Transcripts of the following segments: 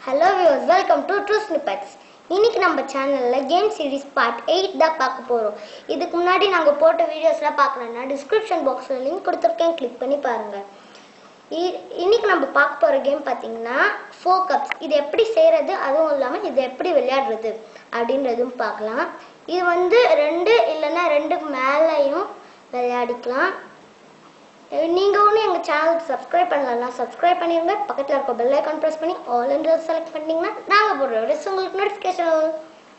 hello viewers welcome to true snippets இன்னைக்கு நம்ம சேனலில் கேம் சீரிஸ் பார்ட் எயிட் தான் பார்க்க போகிறோம் இதுக்கு முன்னாடி நாங்கள் போட்ட வீடியோஸ்லாம் பார்க்கலன்னா டிஸ்கிரிப்ஷன் பாக்ஸில் லிங்க் கொடுத்துருக்கேன் கிளிக் பண்ணி பாருங்கள் இ- இன்னைக்கு நம்ம பார்க்க போகிற கேம் பார்த்தீங்கன்னா ஃபோர் கப்ஸ் இது எப்படி செய்கிறது அதுவும் இல்லாமல் இது எப்படி விளையாடுறது அப்படின்றதும் பார்க்கலாம் இது வந்து ரெண்டு இல்லைன்னா ரெண்டுக்கு மேலேயும் விளையாடிக்கலாம் நீங்கள் ஒன்றும் எங்கள் சேனலுக்கு சப்ஸ்கிரைப் பண்ணலன்னா சப்ஸ்கிரைப் பண்ணிடுங்க பக்கத்தில் இருக்க பெல் ஐக்கான் ப்ரெஸ் பண்ணி ஆல் இன்ட்ரெஸ் செலக்ட் பண்ணிட்டீங்கன்னா நாங்கள் போடுற வீடியோஸ் உங்களுக்கு நோட்டிஃபிகேஷன்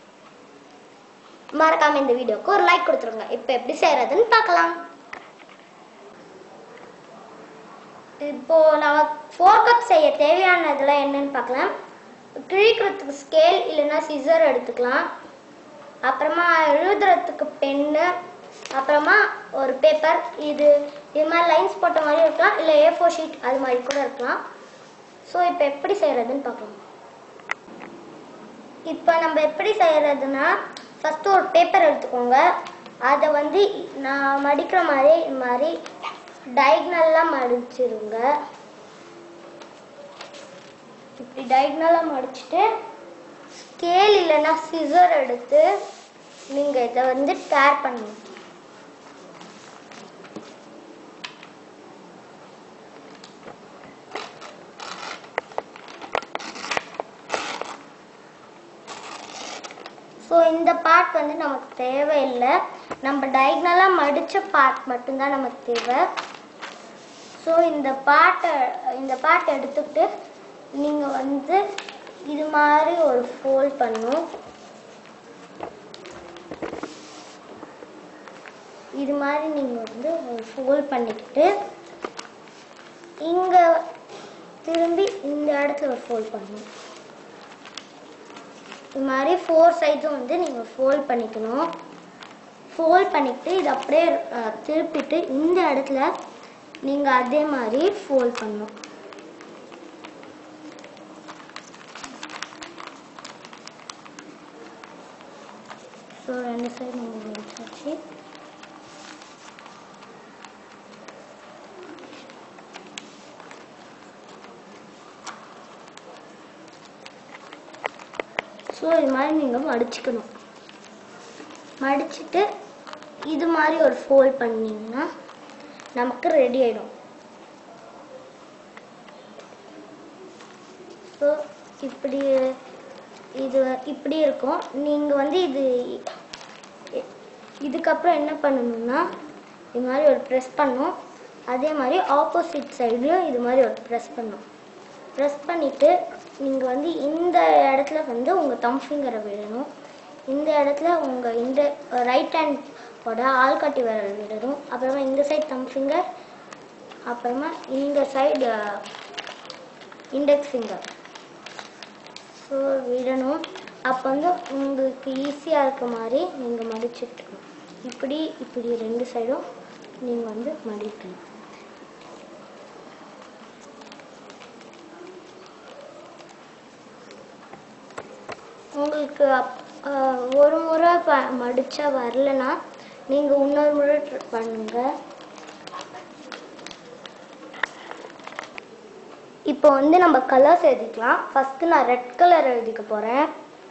மறக்காம இந்த வீடியோக்கு ஒரு லைக் கொடுத்துருங்க இப்போ எப்படி செய்கிறதுன்னு பார்க்கலாம் இப்போ நம்ம ஃபோர் கப் செய்ய தேவையானதெல்லாம் என்னன்னு பார்க்கலாம் கிழிக்கிறதுக்கு ஸ்கேல் இல்லைன்னா சிசர் எடுத்துக்கலாம் அப்புறமா எழுதுறதுக்கு பென்னு அப்புறமா ஒரு பேப்பர் இது இது மாதிரி லைன்ஸ் போட்ட மாதிரி இருக்கலாம் இல்லை ஏ ஃபோர் ஷீட் அது மாதிரி கூட இருக்கலாம் ஸோ இப்போ எப்படி செய்கிறதுன்னு பார்க்கலாம் இப்போ நம்ம எப்படி செய்கிறதுனா ஃபஸ்ட்டு ஒரு பேப்பர் எடுத்துக்கோங்க அதை வந்து நான் மடிக்கிற மாதிரி இது மாதிரி டயக்னலாக மடிச்சிருங்க இப்படி டயக்னலாக மடிச்சிட்டு ஸ்கேல் இல்லைன்னா சிசர் எடுத்து நீங்கள் இதை வந்து டேர் பண்ணணும் ஸோ இந்த பார்ட் வந்து நமக்கு தேவையில்லை நம்ம டயக்னலாக மடித்த பார்ட் மட்டும்தான் நமக்கு தேவை ஸோ இந்த பாட்டை இந்த பாட்டை எடுத்துக்கிட்டு நீங்கள் வந்து இது மாதிரி ஒரு ஃபோல்ட் பண்ணும் இது மாதிரி நீங்கள் வந்து ஒரு ஃபோல்ட் பண்ணிக்கிட்டு இங்கே திரும்பி இந்த இடத்துல ஒரு ஃபோல்ட் பண்ணணும் இது மாதிரி ஃபோர் சைட்ஸும் வந்து நீங்கள் ஃபோல்ட் பண்ணிக்கணும் ஃபோல்ட் பண்ணிக்கிட்டு இது அப்படியே அஹ், திருப்பிட்டு இந்த இடத்துல நீங்கள் அதே மாதிரி ஃபோல்ட் பண்ணணும் ஸோ ரெண்டு சைடு நீங்கள் வச்சாச்சு ஸோ இது மாதிரி நீங்கள் மடிச்சுக்கணும் மடிச்சுட்டு இது மாதிரி ஒரு ஃபோல்ட் பண்ணீங்கன்னா நமக்கு ரெடி ஆயிடும் ஸோ இப்படி இது இப்படி இருக்கும் நீங்கள் வந்து இது இ- இதுக்கப்புறம் என்ன பண்ணணும்னா இது மாதிரி ஒரு ப்ரெஸ் பண்ணும் அதே மாதிரி ஆப்போசிட் சைட்லையும் இது மாதிரி ஒரு ப்ரெஸ் பண்ணும் ப்ரெஸ் பண்ணிவிட்டு நீங்கள் வந்து இந்த இடத்துல வந்து உங்கள் தம் ஃபிங்கரை விடணும் இந்த இடத்துல உங்கள் இந்த ரைட் ஹேண்டோட ஆள்காட்டி விரல் விடணும் அப்புறமா இந்த சைடு தம் ஃபிங்கர் அப்புறமா இந்த சைடு இண்டெக்ஸ் ஃபிங்கர் ஸோ விடணும் அப்போ வந்து உங்களுக்கு ஈஸியாக இருக்க மாதிரி நீங்கள் மடிச்சுக்கணும் இப்படி இப்படி ரெண்டு சைடும் நீங்கள் வந்து மடிக்கணும் உங்களுக்கு அப்- அஹ் ஒரு முறை ப மடிச்சா வரலனா நீங்கள் இன்னொரு முறை try பண்ணுங்க இப்போ வந்து நம்ம கலர்ஸ் எழுதிக்கலாம் ஃபஸ்ட்டு நான் ரெட் கலர் எழுதிக்க போகிறேன்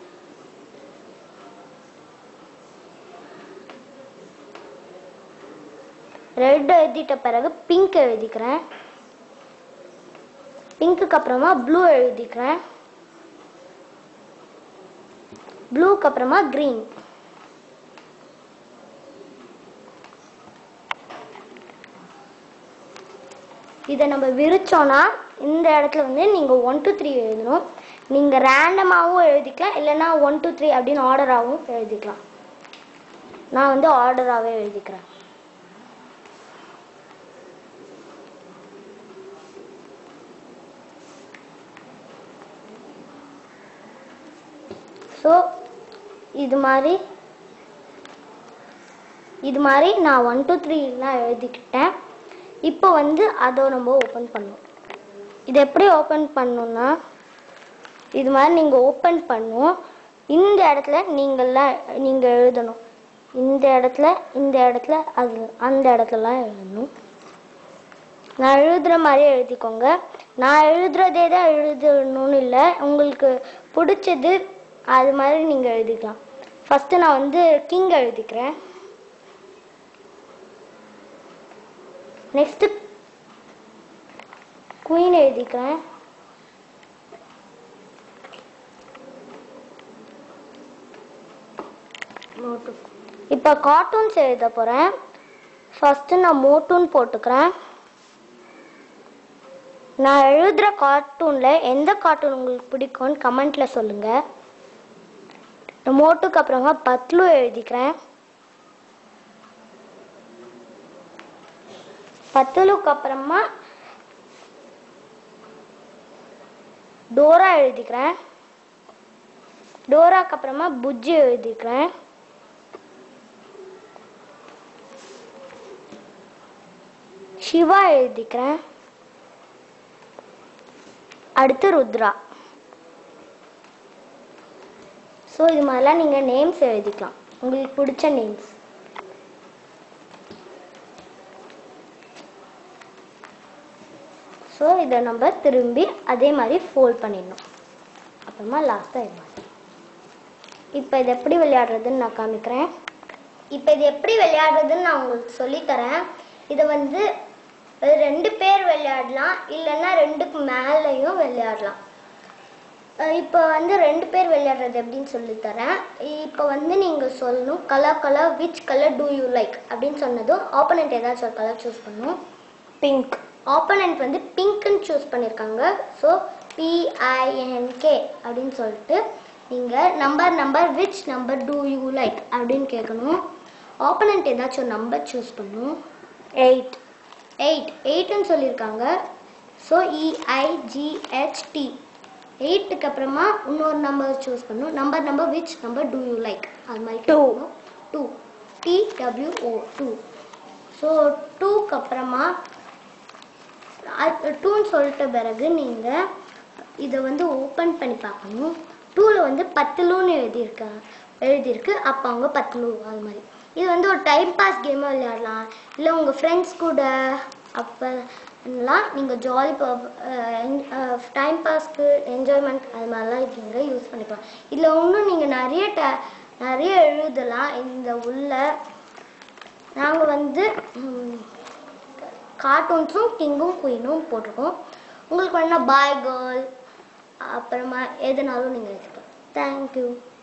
ரெட் எழுதிட்ட பிறகு பிங்க் எழுதிக்கிறேன் பிங்க்குக்கு அப்புறமா ப்ளூ எழுதிக்கிறேன் ப்ளூக்கு அப்புறமா க்ரீன் இதை நம்ம விரிச்சோன்னா இந்த இடத்துல வந்து நீங்கள் ஒன் டூ த்ரீ எழுதணும் நீங்கள் ரேண்டமாகவும் எழுதிக்கலாம் இல்லைன்னா ஒன் டூ த்ரீ அப்படின்னு ஆர்டராகவும் எழுதிக்கலாம் நான் வந்து ஆர்டராகவே எழுதிக்கிறேன் ஸோ இது மாதிரி இது மாதிரி நான் ஒன் டூ த்ரீலாம் எழுதிக்கிட்டேன் இப்போ வந்து அதை நம்ம ஓப்பன் பண்ணணும் இது எப்படி ஓப்பன் பண்ணணும்னா இது மாதிரி நீங்கள் ஓப்பன் பண்ணும் இந்த இடத்துல நீங்கள்லாம் நீங்கள் எழுதணும் இந்த இடத்துல இந்த இடத்துல அது அந்த இடத்துலலாம் எழுதணும் நான் எழுதுகிற மாதிரியே எழுதிக்கோங்க நான் எழுதுறதே தான் எழுதணும்னு இல்லை உங்களுக்கு பிடிச்சது அது மாதிரி நீங்கள் எழுதிக்கலாம் ஃபஸ்ட்டு நான் வந்து கிங் எழுதிக்கிறேன் நெக்ஸ்ட்டு குயின் எழுதிக்கிறேன் இப்போ கார்ட்டூன்ஸ் எழுத போகிறேன் ஃபஸ்ட்டு நான் மோட்டூன் போட்டுக்கிறேன் நான் எழுதுகிற கார்ட்டூனில் எந்த கார்ட்டூன் உங்களுக்கு பிடிக்கும்னு கமெண்ட்டில் சொல்லுங்கள் மோட்டுக்கு அப்புறமா பத்லு எழுதிக்கிறேன் பத்துலுக்கு அப்புறமா டோரா எழுதிக்கிறேன் டோராக்கு அப்புறமா புஜ்ஜி எழுதிக்கிறேன் சிவா எழுதிக்கிறேன் அடுத்து ருத்ரா ஸோ இது மாதிரிலாம் நீங்கள் நேம்ஸ் எழுதிக்கலாம் உங்களுக்கு பிடிச்ச நேம்ஸ் ஸோ இதை நம்ம திரும்பி அதே மாதிரி ஃபோல்ட் பண்ணிடணும் அப்புறமா லாஸ்ட்டாக இது மாதிரி இப்போ இது எப்படி விளையாடுறதுன்னு நான் காமிக்கிறேன் இப்போ இது எப்படி விளையாடுறதுன்னு நான் உங்களுக்கு சொல்லித்தரேன் இதை வந்து ரெண்டு பேர் விளையாடலாம் இல்லைன்னா ரெண்டுக்கு மேலேயும் விளையாடலாம் அஹ் இப்போ வந்து ரெண்டு பேர் விளையாடுறது எப்படின்னு சொல்லித்தரேன் இப்போ வந்து நீங்கள் சொல்லணும் colour colour which colour do you like அப்படின்னு சொன்னதும் ஆப்போனண்ட் ஏதாச்சும் ஒரு கலர் சூஸ் பண்ணும் பிங்க் ஆப்போனண்ட் வந்து பிங்க்னு சூஸ் பண்ணியிருக்காங்க ஸோ பிஐஎன்கே அப்படின்னு சொல்லிட்டு நீங்கள் number number which number do you like அப்படின்னு கேட்கணும் ஆப்போனண்ட் ஏதாச்சும் ஒரு நம்பர் சூஸ் பண்ணும் எயிட் எயிட் எயிட்னு சொல்லியிருக்காங்க ஸோ இஐஜிஹெச்டி எயிட்டுக்கு அப்புறமா இன்னொரு நம்பர் சூஸ் பண்ணும் number number which number do you like அது மாதிரி two two T W O two so டூக்கு அப்புறமா டூன்னு சொல்லிட்ட பிறகு நீங்கள் இதை வந்து ஓப்பன் பண்ணி பார்க்கணும் டூவில் வந்து பத்து லூன்னு எழுதியிருக்கா எழுதியிருக்கு அப்போ அவங்க பத்து லூ அது மாதிரி இது வந்து ஒரு டைம் பாஸ் கேமாக விளையாடலாம் இல்லை உங்கள் ஃப்ரெண்ட்ஸ் கூட அப்போலாம் நீங்கள் ஜாலி டைம் பாஸ்க்கு என்ஜாய்மெண்ட் அது மாதிரிலாம் நீங்கள் யூஸ் பண்ணிக்கலாம் இதில் இன்னும் நீங்கள் நிறைய ட நிறைய எழுதலாம் இந்த உள்ள நாங்கள் வந்து ம், கார்ட்டூன்ஸும் கிங்கும் குயினும் போட்டிருக்கோம் உங்களுக்கு வேணா பாய் கேர்ள் அப்புறமா எதுனாலும் நீங்கள் வச்சுக்கலாம் தேங்க்யூ